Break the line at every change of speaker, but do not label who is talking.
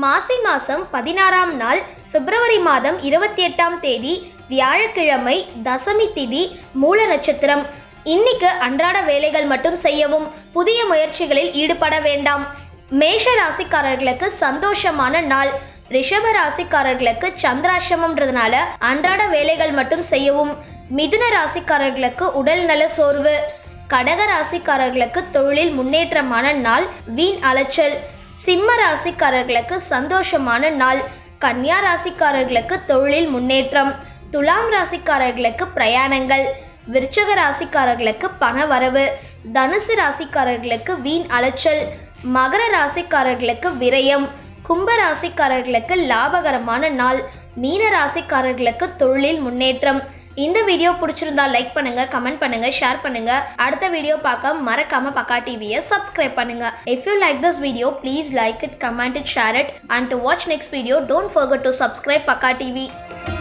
மாசி மாதம் பதினாறாம் நாள் பிப்ரவரி மாதம் இருபத்தி எட்டாம் தேதி வியாழக்கிழமை தசமி திதி மூல நட்சத்திரம் இன்னைக்கு அன்றாட வேலைகள் மட்டும் செய்யவும் புதிய முயற்சிகளில் ஈடுபட வேண்டாம் மேஷ ராசிக்காரர்களுக்கு சந்தோஷமான நாள் ரிஷப ராசிக்காரர்களுக்கு சந்திராசிரமம்ன்றதுனால அன்றாட வேலைகள் மட்டும் செய்யவும் மிதுன ராசிக்காரர்களுக்கு உடல் நல சோர்வு கடக ராசிக்காரர்களுக்கு தொழிலில் முன்னேற்றமான நாள் வீண் அலைச்சல் சிம்ம ராசிக்காரர்களுக்கு சந்தோஷமான நாள் கன்னியா ராசிக்காரர்களுக்கு தொழிலில் முன்னேற்றம் துலாம் ராசிக்காரர்களுக்கு பிரயாணங்கள் விருச்சக ராசிக்காரர்களுக்கு பண வரவு தனுசு ராசிக்காரர்களுக்கு வீண் அலைச்சல் மகர ராசிக்காரர்களுக்கு விரயம் கும்ப ராசிக்காரர்களுக்கு லாபகரமான நாள் மீன ராசிக்காரர்களுக்கு தொழிலில் முன்னேற்றம் இந்த வீடியோ பிடிச்சிருந்தா லைக் பண்ணுங்க கமெண்ட் பண்ணுங்க ஷேர் பண்ணுங்க அடுத்த வீடியோ பார்க்க மறக்காம பக்கா டிவியை சப்ஸ்கிரைப் பண்ணுங்க if you like this video please like it comment it share it and to watch next video don't forget to subscribe Pakka TV